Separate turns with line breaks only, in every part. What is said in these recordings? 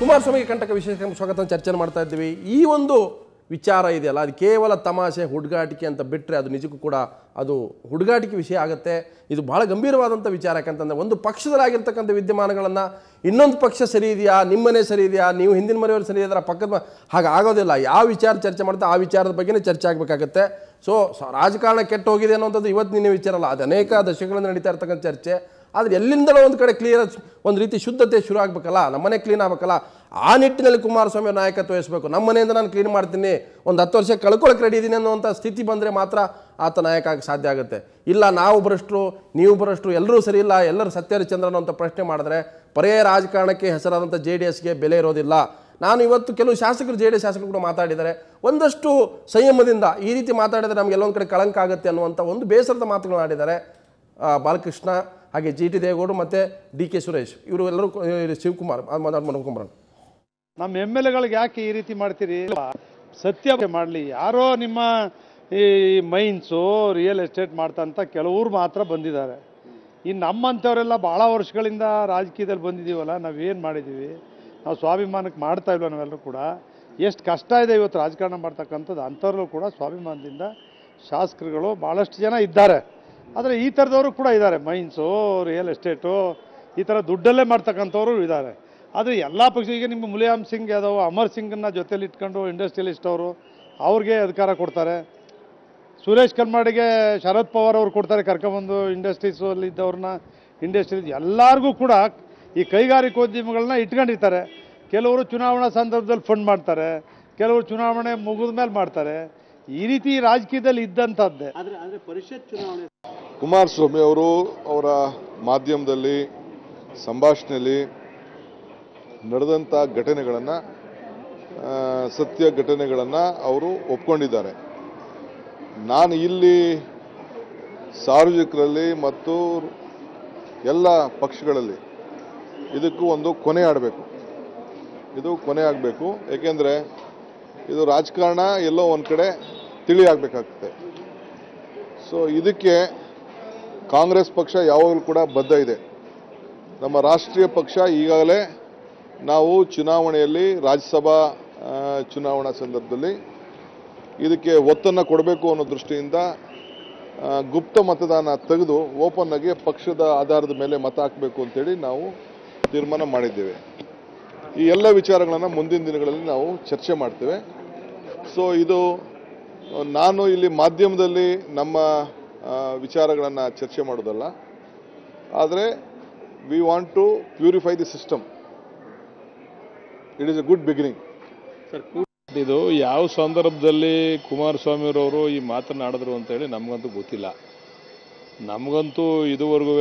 ಕುಮಾರಸ್ವಾಮಿಗೆ ಕಂಟಕ ವಿಶೇಷ ಸ್ವಾಗತ ಚರ್ಚೆ ಮಾಡ್ತಾ ಇದ್ದೀವಿ ಈ ಒಂದು ವಿಚಾರ ಇದೆಯಲ್ಲ ಅದು ಕೇವಲ ತಮಾಷೆ ಹುಡುಗಾಟಿಕೆ ಅಂತ ಬಿಟ್ಟರೆ ಅದು ನಿಜಕ್ಕೂ ಕೂಡ ಅದು ಹುಡುಗಾಟಿಕೆ ವಿಷಯ ಆಗುತ್ತೆ ಇದು ಬಹಳ ಗಂಭೀರವಾದಂಥ ವಿಚಾರ ಯಾಕಂತಂದರೆ ಒಂದು ಪಕ್ಷದಲ್ಲಾಗಿರ್ತಕ್ಕಂಥ ವಿದ್ಯಮಾನಗಳನ್ನು ಇನ್ನೊಂದು ಪಕ್ಷ ಸರಿ ಇದೆಯಾ ನಿಮ್ಮನೆ ಸರಿ ಇದೆಯಾ ನೀವು ಹಿಂದಿನ ಮನೆಯವರು ಸರಿ ಇದ್ದಾರೆ ಪಕ್ಕದ ಮ- ಹಾಗೆ ಆಗೋದಿಲ್ಲ ಯಾವ ವಿಚಾರ ಚರ್ಚೆ ಮಾಡ್ತಾ ಆ ವಿಚಾರದ ಬಗ್ಗೆನೇ ಚರ್ಚೆ ಆಗಬೇಕಾಗತ್ತೆ ಸೊ ಸ- ರಾಜಕಾರಣ ಕೆಟ್ಟು ಹೋಗಿದೆ ಅನ್ನೋಂಥದ್ದು ಇವತ್ತು ನಿನ್ನೆ ವಿಚಾರ ಅಲ್ಲ ಅದು ಅನೇಕ ದಶಕಗಳಿಂದ ನಡೀತಾ ಇರ್ತಕ್ಕಂಥ ಚರ್ಚೆ ಆದರೆ ಎಲ್ಲಿಂದಲೋ ಒಂದು ಕಡೆ ಕ್ಲಿಯರ್ ಒಂದು ರೀತಿ ಶುದ್ಧತೆ ಶುರು ಆಗಬೇಕಲ್ಲ ನಮ್ಮನೆ ಕ್ಲೀನ್ ಆಗಬೇಕಲ್ಲ ಆ ನಿಟ್ಟಿನಲ್ಲಿ ಕುಮಾರಸ್ವಾಮಿ ಅವ್ರ ನಾಯಕತ್ವ ವಹಿಸಬೇಕು ನಮ್ಮ ಮನೆಯಿಂದ ನಾನು ಕ್ಲೀನ್ ಮಾಡ್ತೀನಿ ಒಂದು ಹತ್ತು ವರ್ಷ ಕಳ್ಕೊಳಕ್ಕೆ ರೆಡಿ ಇದ್ದೀನಿ ಅನ್ನುವಂಥ ಸ್ಥಿತಿ ಬಂದರೆ ಮಾತ್ರ ಆತ ನಾಯಕ ಆಗಕ್ಕೆ ಸಾಧ್ಯ ಆಗುತ್ತೆ ಇಲ್ಲ ನಾವು ಭ್ರಷ್ಟರು ನೀವು ಭ್ರಷ್ಟರು ಎಲ್ಲರೂ ಸರಿ ಇಲ್ಲ ಎಲ್ಲರೂ ಸತ್ಯಹರಿಚಂದ್ರನ್ ಅಂತ ಪ್ರಶ್ನೆ ಮಾಡಿದ್ರೆ ಪರ್ಯಾಯ ರಾಜಕಾರಣಕ್ಕೆ ಹೆಸರಾದಂಥ ಜೆ ಡಿ ಎಸ್ಗೆ ಬೆಲೆ ಇರೋದಿಲ್ಲ ನಾನು ಇವತ್ತು ಕೆಲವು ಶಾಸಕರು ಜೆ ಡಿ ಎಸ್ ಶಾಸಕರು ಕೂಡ ಮಾತಾಡಿದ್ದಾರೆ ಒಂದಷ್ಟು ಸಂಯಮದಿಂದ ಈ ರೀತಿ ಮಾತಾಡಿದರೆ ನಮ್ಗೆ ಎಲ್ಲೊಂದು ಕಡೆ ಕಳಂಕ ಆಗುತ್ತೆ ಅನ್ನುವಂಥ ಒಂದು ಬೇಸರದ ಮಾತುಗಳನ್ನ ಆಡಿದ್ದಾರೆ ಆ, ಬಾಲಕೃಷ್ಣ ಹಾಗೆ ಜಿ ಟಿ ದೇವೇಗೌಡರು ಮತ್ತು ಡಿ ಕೆ ಸುರೇಶ್ ಇವರು ಎಲ್ಲರೂ ಕ- ಇವ್ರು ಶಿವಕುಮಾರ್ ಮಾಡ್ಕೊಂಬರೋಣ
ನಮ್ಮ ಎಮ್ ಎಲ್ ಎಗಳಿಗೆ ಯಾಕೆ ಈ ರೀತಿ ಮಾಡ್ತೀರಿ ಸತ್ಯ ಮಾಡಲಿ ಯಾರೋ ನಿಮ್ಮ ಈ ಮೈನ್ಸು ರಿಯಲ್ ಎಸ್ಟೇಟ್ ಮಾಡ್ತಂತ ಕೆಲವರು ಮಾತ್ರ ಬಂದಿದ್ದಾರೆ ಇನ್ನು ನಮ್ಮಂಥವರೆಲ್ಲ ಭಾಳ ವರ್ಷಗಳಿಂದ ರಾಜಕೀಯದಲ್ಲಿ ಬಂದಿದ್ದೀವಲ್ಲ ನಾವೇನು ಮಾಡಿದ್ದೀವಿ ನಾವು ಸ್ವಾಭಿಮಾನಕ್ಕೆ ಮಾಡ್ತಾ ಇಲ್ವ ನಾವೆಲ್ಲರೂ ಕೂಡ ಎಷ್ಟು ಕಷ್ಟ ಇದೆ ಇವತ್ತು ರಾಜಕಾರಣ ಮಾಡ್ತಕ್ಕಂಥದ್ದು ಅಂಥವ್ರಲ್ಲೂ ಕೂಡ ಸ್ವಾಭಿಮಾನದಿಂದ ಶಾಸಕರುಗಳು ಭಾಳಷ್ಟು ಜನ ಇದ್ದಾರೆ ಆದರೆ ಈ ಥರದವರು ಕೂಡ ಇದ್ದಾರೆ ಮೈನ್ಸು ರಿಯಲ್ ಎಸ್ಟೇಟು ಈ ಥರ ದುಡ್ಡಲ್ಲೇ ಮಾಡ್ತಕ್ಕಂಥವ್ರು ಇದ್ದಾರೆ ಆದರೆ ಎಲ್ಲ ಪಕ್ಷ ಈಗ ನಿಮ್ಮ ಮುಲಾಯಂ ಸಿಂಗ್ ಯಾದವ್ ಅಮರ್ ಸಿಂಗನ್ನ ಜೊತೆಲಿ ಇಟ್ಕೊಂಡು ಇಂಡಸ್ಟ್ರಿಯಲಿಸ್ಟ್ ಅವರು ಅವ್ರಿಗೆ ಅಧಿಕಾರ ಕೊಡ್ತಾರೆ ಸುರೇಶ್ ಕಲ್ಮಾಡಿಗೆ ಶರದ್ ಪವಾರ್ ಅವ್ರು ಕೊಡ್ತಾರೆ ಕರ್ಕೊಂಬಂದು ಇಂಡಸ್ಟ್ರೀಸಲ್ಲಿ ಇದ್ದವ್ರನ್ನ ಇಂಡಸ್ಟ್ರಿ ಎಲ್ಲರಿಗೂ ಕೂಡ ಈ ಕೈಗಾರಿಕೋದ್ಯಮಗಳನ್ನ ಇಟ್ಕೊಂಡಿರ್ತಾರೆ ಕೆಲವರು ಚುನಾವಣಾ ಸಂದರ್ಭದಲ್ಲಿ ಫಂಡ್ ಮಾಡ್ತಾರೆ ಕೆಲವರು ಚುನಾವಣೆ ಮುಗಿದ ಮೇಲೆ ಮಾಡ್ತಾರೆ ಈ ರೀತಿ ರಾಜಕೀಯದಲ್ಲಿ ಇದ್ದಂಥದ್ದೇ
ಕುಮಾರಸ್ವಾಮಿ ಅವರು ಅವರ ಮಾಧ್ಯಮದಲ್ಲಿ ಸಂಭಾಷಣೆಯಲ್ಲಿ ನಡೆದಂಥ ಘಟನೆಗಳನ್ನು ಸತ್ಯ ಘಟನೆಗಳನ್ನು ಅವರು ಒಪ್ಕೊಂಡಿದ್ದಾರೆ ನಾನು ಇಲ್ಲಿ ಸಾರ್ವಜನಿಕರಲ್ಲಿ ಮತ್ತು ಎಲ್ಲ ಪಕ್ಷಗಳಲ್ಲಿ ಇದಕ್ಕೂ ಒಂದು ಕೊನೆ ಆಡಬೇಕು ಇದು ಕೊನೆ ಆಗಬೇಕು ಏಕೆಂದರೆ ಇದು ರಾಜಕಾರಣ ಎಲ್ಲೋ ಒಂದು ಕಡೆ ತಿಳಿ ಆಗಬೇಕಾಗ್ತದೆ ಸೊ ಇದಕ್ಕೆ ಕಾಂಗ್ರೆಸ್ ಪಕ್ಷ ಯಾವಾಗಲೂ ಕೂಡ ಬದ್ಧ ಇದೆ ನಮ್ಮ ರಾಷ್ಟ್ರೀಯ ಪಕ್ಷ ಈಗಾಗಲೇ ನಾವು ಚುನಾವಣೆಯಲ್ಲಿ ರಾಜ್ಯಸಭಾ ಆ, ಚುನಾವಣಾ ಸಂದರ್ಭದಲ್ಲಿ ಇದಕ್ಕೆ ಒತ್ತನ್ನು ಕೊಡಬೇಕು ಅನ್ನೋ ದೃಷ್ಟಿಯಿಂದ ಆ, ಗುಪ್ತ ಮತದಾನ ತೆಗೆದು ಓಪನ್ ಆಗಿ ಪಕ್ಷದ ಆಧಾರದ ಮೇಲೆ ಮತ ಹಾಕಬೇಕು ಅಂತೇಳಿ ನಾವು ತೀರ್ಮಾನ ಮಾಡಿದ್ದೇವೆ ಈ ಎಲ್ಲ ವಿಚಾರಗಳನ್ನು ಮುಂದಿನ ದಿನಗಳಲ್ಲಿ ನಾವು ಚರ್ಚೆ ಮಾಡ್ತೇವೆ ಸೊ ಇದು ನಾನು ಇಲ್ಲಿ ಮಾಧ್ಯಮದಲ್ಲಿ ನಮ್ಮ ವಿಚಾರಗಳನ್ನು ಚರ್ಚೆ ಮಾಡೋದಲ್ಲ ಆದರೆ we want to purify the system it is a good beginning
ಇದು ಯಾವ ಸಂದರ್ಭದಲ್ಲಿ ಕುಮಾರಸ್ವಾಮಿರವರು ಈ ಮಾತನಾಡಿದ್ರು ಅಂತೇಳಿ ನಮಗಂತೂ ಗೊತ್ತಿಲ್ಲ ನಮಗಂತೂ ಇದುವರೆಗೂ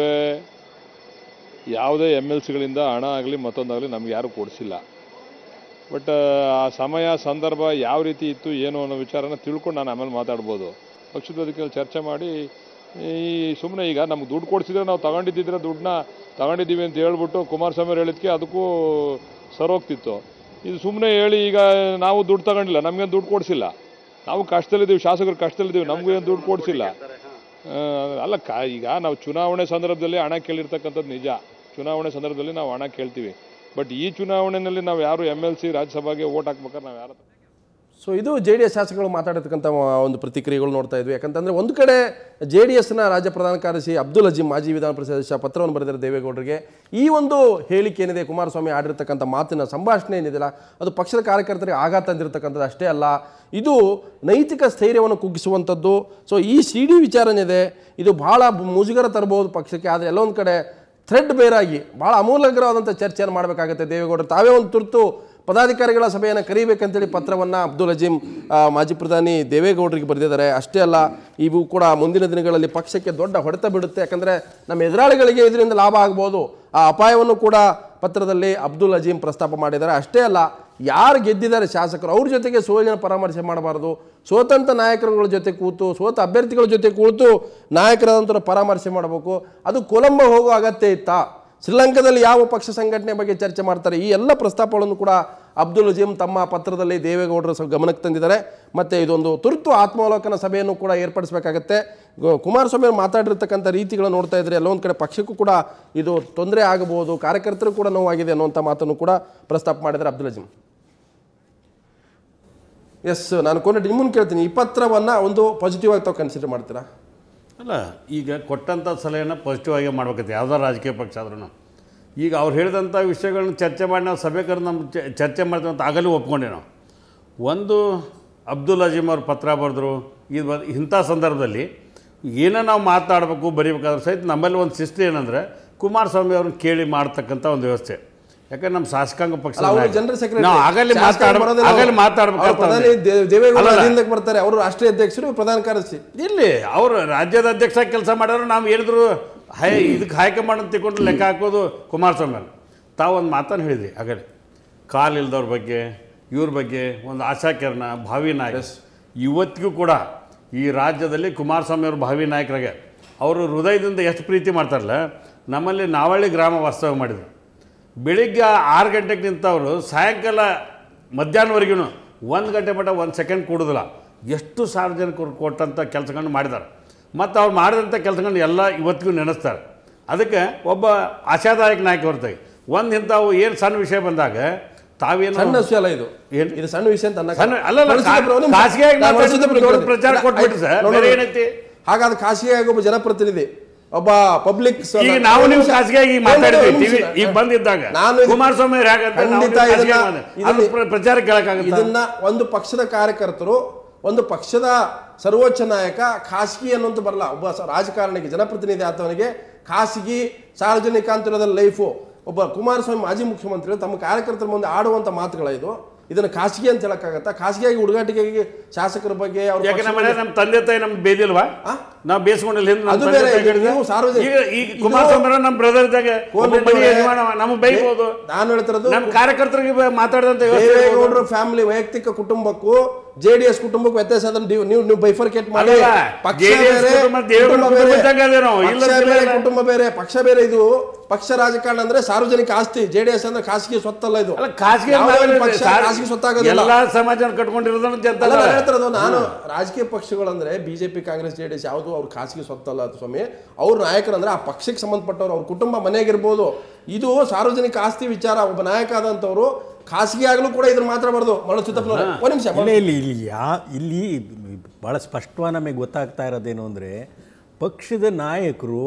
ಯಾವುದೇ ಎಮ್ ಎಲ್ ಸಿಗಳಿಂದ ಹಣ ಆಗಲಿ ಮತ್ತೊಂದಾಗಲಿ ನಮ್ಗೆ ಯಾರೂ ಕೊಡಿಸಿಲ್ಲ ಬಟ್ ಆ ಸಮಯ ಸಂದರ್ಭ ಯಾವ ರೀತಿ ಇತ್ತು ಏನು ಅನ್ನೋ ವಿಚಾರನ ತಿಳ್ಕೊಂಡು ನಾನು ಆಮೇಲೆ ಮಾತಾಡ್ಬೋದು ಪಕ್ಷದ ವೇದಿಕೆಯಲ್ಲಿ ಚರ್ಚೆ ಮಾಡಿ ಈ ಸುಮ್ಮನೆ ಈಗ ನಮ್ಗೆ ದುಡ್ಡು ಕೊಡಿಸಿದ್ರೆ ನಾವು ತಗೊಂಡಿದ್ದಿದ್ರೆ ದುಡ್ಡನ್ನ ತಗೊಂಡಿದ್ದೀವಿ ಅಂತ ಹೇಳ್ಬಿಟ್ಟು ಕುಮಾರಸ್ವಾಮಿ ಅವ್ರು ಹೇಳಿದ್ಕೆ ಅದಕ್ಕೂ ಸರೋಗ್ತಿತ್ತು ಇದು ಸುಮ್ಮನೆ ಹೇಳಿ ಈಗ ನಾವು ದುಡ್ಡು ತಗೊಂಡಿಲ್ಲ ನಮಗೇನು ದುಡ್ಡು ಕೊಡಿಸಿಲ್ಲ ನಾವು ಕಷ್ಟದಲ್ಲಿದ್ದೀವಿ ಶಾಸಕರು ಕಷ್ಟದಲ್ಲಿದ್ದೀವಿ ನಮಗೂ ಏನು ದುಡ್ಡು ಕೊಡಿಸಿಲ್ಲ ಆ, ಅಲ್ಲ ಕ ಈಗ ನಾವು ಚುನಾವಣೆ ಸಂದರ್ಭದಲ್ಲಿ ಹಣ ಕೇಳಿರ್ತಕ್ಕಂಥದ್ದು ನಿಜ ಚುನಾವಣೆ ಸಂದರ್ಭದಲ್ಲಿ ನಾವು ಹಣ ಕೇಳ್ತೀವಿ ಬಟ್ ಈ ಚುನಾವಣೆಯಲ್ಲಿ ನಾವು ಯಾರು ಎಮ್ ಎಲ್ ಸಿ ರಾಜ್ಯಸಭೆಗೆ ಓಟ್ ಹಾಕ್ಬೇಕಾದ್ರೆ ನಾವು ಯಾರು
ಸೊ ಇದು ಜೆ ಡಿ ಎಸ್ ಶಾಸಕರು ಮಾತಾಡಿರ್ತಕ್ಕಂಥ ಒಂದು ಪ್ರತಿಕ್ರಿಯೆಗಳು ನೋಡ್ತಾ ಇದ್ವಿ ಯಾಕಂತಂದರೆ ಒಂದು ಕಡೆ ಜೆ ಡಿ ಎಸ್ನ ರಾಜ್ಯ ಪ್ರಧಾನ ಕಾರ್ಯದರ್ಶಿ ಅಬ್ದುಲ್ ಅಜೀಂ ಮಾಜಿ ವಿಧಾನ ಪರಿಷತ್ ಸದಸ್ಯ ಪತ್ರವನ್ನು ಬರೆದಿದ್ದಾರೆ ದೇವೇಗೌಡರಿಗೆ ಈ ಒಂದು ಹೇಳಿಕೆ ಏನಿದೆ ಕುಮಾರಸ್ವಾಮಿ ಆಡಿರ್ತಕ್ಕಂಥ ಮಾತಿನ ಸಂಭಾಷಣೆ ಏನಿದೆಯಲ್ಲ ಅದು ಪಕ್ಷದ ಕಾರ್ಯಕರ್ತರಿಗೆ ಆಘಾತ ತಂದಿರತಕ್ಕಂಥದ್ದು ಅಷ್ಟೇ ಅಲ್ಲ ಇದು ನೈತಿಕ ಸ್ಥೈರ್ಯವನ್ನು ಕುಗ್ಗಿಸುವಂಥದ್ದು ಸೊ ಈ ಸಿ ಡಿ ವಿಚಾರ ಏನಿದೆ ಇದು ಬಹಳ ಮುಜುಗರ ತರಬಹುದು ಪಕ್ಷಕ್ಕೆ ಆದರೆ ಎಲ್ಲೊಂದು ಕಡೆ ಥ್ರೆಡ್ ಬೇರಾಗಿ ಭಾಳ ಅಮೂಲ್ಯಕರವಾದಂಥ ಚರ್ಚೆಯನ್ನು ಮಾಡಬೇಕಾಗುತ್ತೆ ದೇವೇಗೌಡರು ತಾವೇ ಒಂದು ತುರ್ತು ಪದಾಧಿಕಾರಿಗಳ ಸಭೆಯನ್ನು ಕರೀಬೇಕಂತೇಳಿ ಪತ್ರವನ್ನು ಅಬ್ದುಲ್ ಅಜೀಂ ಆ, ಮಾಜಿ ಪ್ರಧಾನಿ ದೇವೇಗೌಡರಿಗೆ ಬರೆದಿದ್ದಾರೆ ಅಷ್ಟೇ ಅಲ್ಲ ಇವು ಕೂಡ ಮುಂದಿನ ದಿನಗಳಲ್ಲಿ ಪಕ್ಷಕ್ಕೆ ದೊಡ್ಡ ಹೊಡೆತ ಬಿಡುತ್ತೆ ಯಾಕಂದರೆ ನಮ್ಮ ಎದುರಾಳಿಗಳಿಗೆ ಇದರಿಂದ ಲಾಭ ಆಗ್ಬೋದು ಆ ಅಪಾಯವನ್ನು ಕೂಡ ಪತ್ರದಲ್ಲಿ ಅಬ್ದುಲ್ ಅಜೀಂ ಪ್ರಸ್ತಾಪ ಮಾಡಿದ್ದಾರೆ ಅಷ್ಟೇ ಅಲ್ಲ ಯಾರು ಗೆದ್ದಿದ್ದಾರೆ ಶಾಸಕರು ಅವ್ರ ಜೊತೆಗೆ ಸೋಲಿನ ಪರಾಮರ್ಶೆ ಮಾಡಬಾರ್ದು ಸೋತಂತ ನಾಯಕರುಗಳ ಜೊತೆ ಕೂತು ಸೋತ ಅಭ್ಯರ್ಥಿಗಳ ಜೊತೆ ಕೂತು ನಾಯಕರಾದಂಥವ್ರ ಪರಾಮರ್ಶೆ ಮಾಡಬೇಕು ಅದು ಕೊಲಂಬೋ ಹೋಗೋ ಅಗತ್ಯ ಇತ್ತಾ ಶ್ರೀಲಂಕಾದಲ್ಲಿ ಯಾವ ಪಕ್ಷ ಸಂಘಟನೆ ಬಗ್ಗೆ ಚರ್ಚೆ ಮಾಡ್ತಾರೆ ಈ ಎಲ್ಲ ಪ್ರಸ್ತಾಪಗಳನ್ನು ಕೂಡ ಅಬ್ದುಲ್ ಅಜೀಂ ತಮ್ಮ ಪತ್ರದಲ್ಲಿ ದೇವೇಗೌಡರ ಸ- ಗಮನಕ್ಕೆ ತಂದಿದ್ದಾರೆ ಮತ್ತು ಇದೊಂದು ತುರ್ತು ಆತ್ಮಾವಲೋಕನ ಸಭೆಯನ್ನು ಕೂಡ ಏರ್ಪಡಿಸಬೇಕಾಗತ್ತೆ ಗು- ಕುಮಾರಸ್ವಾಮಿ ಅವರು ಮಾತಾಡಿರ್ತಕ್ಕಂಥ ರೀತಿಗಳನ್ನ ನೋಡ್ತಾ ಇದ್ರೆ ಎಲ್ಲೋ ಒಂದು ಕಡೆ ಪಕ್ಷಕ್ಕೂ ಕೂಡ ಇದು ತೊಂದರೆ ಆಗಬಹುದು ಕಾರ್ಯಕರ್ತರು ಕೂಡ ನೋವಾಗಿದೆ ಅನ್ನುವಂಥ ಮಾತನ್ನು ಕೂಡ ಪ್ರಸ್ತಾಪ ಮಾಡಿದ್ದಾರೆ ಅಬ್ದುಲ್ ಅಜೀಮ್ ಎಸ್ ನಾನು ಕೊನೆ ನಿಮ್ಮನ್ನು ಕೇಳ್ತೀನಿ ಈ ಪತ್ರವನ್ನು ಒಂದು ಪಾಸಿಟಿವ್ ಆಗಿ ತಾವು ಕನ್ಸಿಡರ್ ಮಾಡ್ತೀರಾ
ಅಲ್ಲ ಈಗ ಕೊಟ್ಟಂಥ ಸಲಹೆಯನ್ನು ಪಾಸಿಟಿವ್ ಆಗಿ ಮಾಡ್ಬೇಕೈತೆ ಯಾವುದೋ ರಾಜಕೀಯ ಪಕ್ಷ ಆದ್ರೂ ಈಗ ಅವ್ರು ಹೇಳಿದಂಥ ವಿಷಯಗಳನ್ನ ಚರ್ಚೆ ಮಾಡಿ ನಾವು ಸಭೆ ಕರೆದು ನಮ್ಮ ಚ- ಚರ್ಚೆ ಮಾಡ್ತೀವಿ ಅಂತ ಆಗಲೂ ಒಪ್ಕೊಂಡೆ ನಾವು ಒಂದು ಅಬ್ದುಲ್ ಅಜೀಮ್ ಅವ್ರು ಪತ್ರ ಬರೆದ್ರು ಇದು ಬ- ಇಂಥ ಸಂದರ್ಭದಲ್ಲಿ ಏನೋ ನಾವು ಮಾತಾಡಬೇಕು ಬರೀಬೇಕಾದ್ರೆ ಸಹಿತ ನಮ್ಮಲ್ಲಿ ಒಂದು ಶಿಸ್ತು ಏನಂದರೆ ಕುಮಾರಸ್ವಾಮಿ ಅವ್ರನ್ನ ಕೇಳಿ ಮಾಡ್ತಕ್ಕಂಥ ಒಂದು ವ್ಯವಸ್ಥೆ ಯಾಕಂದ್ರೆ ನಮ್ಮ ಶಾಸಕಾಂಗ ಪಕ್ಷ
ಅಲ್ಲ ಅವರು ಜನರಲ್ ಸೆಕ್ರೆಟರಿ
ನಾವು ಆಗಲೇ ಮಾತಾಡ ಆಗಲೇ ಮಾತಾಡ್ಬೇಕು
ಪ್ರಧಾನಿ ದೇ- ದೇವೇಗೌಡ
ಅಲ್ಲಲ್ಲ.
ಅಧೀನಕ್ಕೆ ಬರ್ತಾರೆ ಅವರು ರಾಷ್ಟ್ರೀಯ ಅಧ್ಯಕ್ಷರು ಇವ್ರು ಪ್ರಧಾನ ಕಾರ್ಯದರ್ಶಿ
ಇಲ್ಲಿ ಅವರು ರಾಜ್ಯದ ಅಧ್ಯಕ್ಷ ಕೆಲಸ ಮಾಡೋರು ನಾವು ಹೇಳಿದ್ರು ಹೈ ಇದಕ್ಕೆ ಹೈಕಮಾಂಡ್ ಅಂತ ತಿಳ್ಕೊಂಡು ಲೆಕ್ಕ ಹಾಕೋದು ಕುಮಾರಸ್ವಾಮಿ ಅವರು ತಾವು ಒಂದು ಮಾತನ್ನು ಹೇಳಿದ್ರಿ ಆಗಲೇ ಕಾಲಿಲ್ದವ್ರ ಬಗ್ಗೆ ಇವ್ರ ಬಗ್ಗೆ ಒಂದು ಆಶಾಕಿರಣ ಭಾವಿ ನಾಯಕ ಇವತ್ತಿಗೂ ಕೂಡ ಈ ರಾಜ್ಯದಲ್ಲಿ ಕುಮಾರಸ್ವಾಮಿ ಅವರು ಭಾವಿ ನಾಯಕರಾಗೆ ಅವರು ಹೃದಯದಿಂದ ಎಷ್ಟು ಪ್ರೀತಿ ಮಾಡ್ತಾರಲ್ಲ ನಮ್ಮಲ್ಲಿ ನಾವಳ್ಳಿ ಗ್ರಾಮ ವಾಸ್ತವ ಮಾಡಿದರು ಬೆಳಿಗ್ಗೆ ಆರು ಗಂಟೆಗೆ ನಿಂತವರು ಸಾಯಂಕಾಲ ಮಧ್ಯಾಹ್ನವರೆಗೂ ಒಂದು ಗಂಟೆ ಮಟ್ಟ ಒಂದು ಸೆಕೆಂಡ್ ಕೂಡೋದಿಲ್ಲ ಎಷ್ಟು ಸಾರ್ವಜನಿಕರು ಕೊಟ್ಟಂಥ ಕೆಲಸಗಳನ್ನು ಮಾಡಿದ್ದಾರೆ ಮತ್ತು ಅವ್ರು ಮಾಡಿದಂಥ ಕೆಲಸಗಳನ್ನ ಎಲ್ಲ ಇವತ್ತಿಗೂ ನೆನೆಸ್ತಾರೆ ಅದಕ್ಕೆ ಒಬ್ಬ ಆಶಾದಾಯಕ ನಾಯಕ ಹೊರತಾಗಿ ಒಂದು ಇಂಥವು ಏನು ಸಣ್ಣ ವಿಷಯ ಬಂದಾಗ ತಾವೇನು
ಸಣ್ಣ ವಿಷಯ ಅಲ್ಲ ಇದು
ಏನ್?
ಇದು ಸಣ್ಣ ವಿಷಯ ಅಂತ ಅನ್ನಕ್ಕೆ
ಸಣ್ಣ ಅಲ್ಲ, ಅಲ್ಲ,
ಮನಸ್ಸಿಗೆ ಬರೋ ನಿಮಿಷ.
ಖಾಸಗಿಯಾಗಿ
ನಾನು
ಮಾತಾಡಿದ್ರೆ
ಮನಸ್ಸಿಗೆ ಬರೋ
ದೊಡ್ಡ
ಕೇಳಿ.
ಪ್ರಚಾರ
ನಾ-
ಕೊಟ್ಬಿಟ್ರಿ ಸರ್.
ನೋಡಿ,
ಬೇರೆ
ನೋಡಿ.
ಏನೈತಿ?
ಹಾಗಾದ್ರೆ ಖಾಸಗಿಯಾಗಿ ಒಬ್ಬ ಜನಪ್ರತಿನಿಧಿ ಒಬ್ಬ ಪಬ್ಲಿಕ್
ಈಗ ನಾವು ನೀವು ಖಾಸಗಿಯಾಗಿ ಈಗ ಮಾತಾಡಿದ್ವಿ ಟಿವಿ ಈಗ ಬಂದಿದ್ದಾಗ
ನಾನು ಇದು-
ಕುಮಾರಸ್ವಾಮಿ ಅವ್ರು ಹೇಗಂತ ನಾವು
ಖಂಡಿತ
ನೀವು ಖಾಸಗಿ
ಇದನ್ನ-
ಮಾತಾಡಿ.
ಇದನ್ನ-
ಅದು ಪ್ರ- ಪ್ರಚಾರ ಕೇಳಕ್ಕಾಗತ್ತಾ?
ಇದನ್ನ ಒಂದು ಪಕ್ಷದ ಕಾರ್ಯಕರ್ತರು ಒಂದು ಪಕ್ಷದ ಸರ್ವೋಚ್ಚ ನಾಯಕ ಖಾಸಗಿ ಅನ್ನುವಂತ ಬರಲ್ಲ ಒಬ್ಬ ಸ- ರಾಜಕಾರಣಿಗೆ ಜನಪ್ರತಿನಿಧಿ ಆತವನಿಗೆ ಖಾಸಗಿ ಸಾರ್ವಜನಿಕ ಅಂತ ಲೈಫು ಒಬ್ಬ ಕುಮಾರಸ್ವಾಮಿ ಮಾಜಿ ಮುಖ್ಯಮಂತ್ರಿಗಳು ತಮ್ಮ ಕಾರ್ಯಕರ್ತರ ಮುಂದೆ ಆಡುವಂತ ಮಾತುಗಳ ಇದು ಇದನ್ನ ಖಾಸಗಿ ಅಂತ ಹೇಳಕ್ಕಾಗತ್ತಾ ಖಾಸಗಿಯಾಗಿ ಹುಡುಗಾಟಿಕೆಗೆ ಶಾಸಕರ ಬಗ್ಗೆ ಅವ್ರ
ಯಾಕೆ ನಮ್ಮ
ಪಕ್ಷದ
ಮನೆ ನಮ್ಮ ತಂದೆ ತಾಯಿ ನಮ್ಗೆ ಬೇದಿಲ್ವಾ
ಆ?
ನಾವು ಬೇಸ್ಕೊಂಡಿಲ್ಲ ಹಿಂದೆ ನಮ್ಮ
ಅದು
ತಂದೆ
ಬೇರೆ,
ತಾಯಿ
ಇದು
ಹೇಳಿದ್ರೆ?
ನೀವು ಸಾರ್ವಜನಿಕ-
ಈಗ ಈಗ
ಇದು-
ಕುಮಾರಸ್ವಾಮಿ ಅವರು ನಮ್ಮ ಬ್ರದರ್ ಇದ್ದಾಗ
ಕೋನ್
ಒಬ್ಬ
ರೆಡ್ಡಿ
ಮನೆ
ಅವರೇ,
ಯಜಮಾನ ನಮಗೆ ಬೈಬೋದು
ನಾನು ಹೇಳ್ತಿರೋದು
ನಮ್ಮ ಕಾರ್ಯಕರ್ತರಿಗೆ ಬ- ಮಾತಾಡಿದಂತ ವ್ಯವಸ್ಥೆ ಇರ್ಬೋದು.
ದೇವೇಗೌಡರ ಫ್ಯಾಮಿಲಿ ವೈಯಕ್ತಿಕ ಕುಟುಂಬಕ್ಕೂ ಜೆಡಿಎಸ್ ಕುಟುಂಬಕ್ಕೂ ವ್ಯತ್ಯಾಸ ಅದನ್ನ ನೀವು ನೀವು ನೀವು ಬೈಫರ್ಕೇಟ್ ಮಾಡಿ
ಅಲ್ಲಲ್ಲ,
ಪಕ್ಷ
JDS
ಬೇರೆ,
ಕುಟುಂಬ ದೇವೇಗೌಡ
ಕುಟುಂಬ
ಕುಟುಂಬ
ಬೇರೆ,
ಇದ್ದಂಗೆ ಅದೇ ನಾವು.
ಪಕ್ಷ
ಇಲ್ಲಂತಿಲ್ಲ
ಬೇರೆ,
ಇಲ್ಲ.
ಕುಟುಂಬ ಬೇರೆ ಪಕ್ಷ ಬೇರೆ ಇದು ಪಕ್ಷ ರಾಜಕಾರಣ ಅಂದ್ರೆ ಸಾರ್ವಜನಿಕ ಆಸ್ತಿ ಜೆಡಿಎಸ್ ಅಂದ್ರೆ ಖಾಸಗಿ ಸ್ವತ್ತಲ್ಲ ಇದು
ಅಲ್ಲ ಖಾಸಗಿ
ಯಾವುದೇ ಒಂದು
ಮಾತಾಡಿದ್ರೆ
ಪಕ್ಷ
ಸಾರ್-
ಖಾಸಗಿ ಸ್ವತ್ತಾಗೋದಿಲ್ಲ
ಎಲ್ಲಾ ಸಮಾಜ ಕಟ್ಕೊಂಡಿರೋದನ್ನ ಜನತಾ
ಅಲ್ಲ, ನಾನು ಹೇಳ್ತಿರೋದು ನಾನು ರಾಜಕೀಯ ಪಕ್ಷಗಳಂದ್ರೆ ಬಿಜೆಪಿ ಕಾಂಗ್ರೆಸ್ ಜೆಡಿಎಸ್ ಯಾವುದು ಅವ್ರ ಖಾಸಗಿ ಸ್ವತ್ತಲ್ಲ ಅದು ಸ್ವಾಮಿ ಅವ್ರ ನಾಯಕರಂದ್ರೆ ಆ ಪಕ್ಷಕ್ಕೆ ಸಂಬಂಧಪಟ್ಟವ್ರು ಅವ್ರ ಕುಟುಂಬ ಮನೆಯಾಗಿರ್ಬೋದು ಇದು ಸಾರ್ವಜನಿಕ ಆಸ್ತಿ ವಿಚಾರ ಒಬ್ಬ ನಾಯಕ ಆದಂತವ್ರು ಖಾಸಗಿ ಆಗಲೂ ಕೂಡ ಇದ್ರ ಮಾತಾಡಬಾರ್ದು ಮರಳು ಚಿತ್ತಪ್ಪನವ್ರೆ ಒಂದ್ ನಿಮಿಷ
ಇಲ್ಲ ಇಲ್ಲಿ ಇಲ್ಲಿ ಯಾ ಇಲ್ಲಿ ಭಾಳ ಸ್ಪಷ್ಟವಾಗಿ ನಮಗೆ ಗೊತ್ತಾಗ್ತಾ ಇರೋದೇನು ಅಂದರೆ ಪಕ್ಷದ ನಾಯಕರು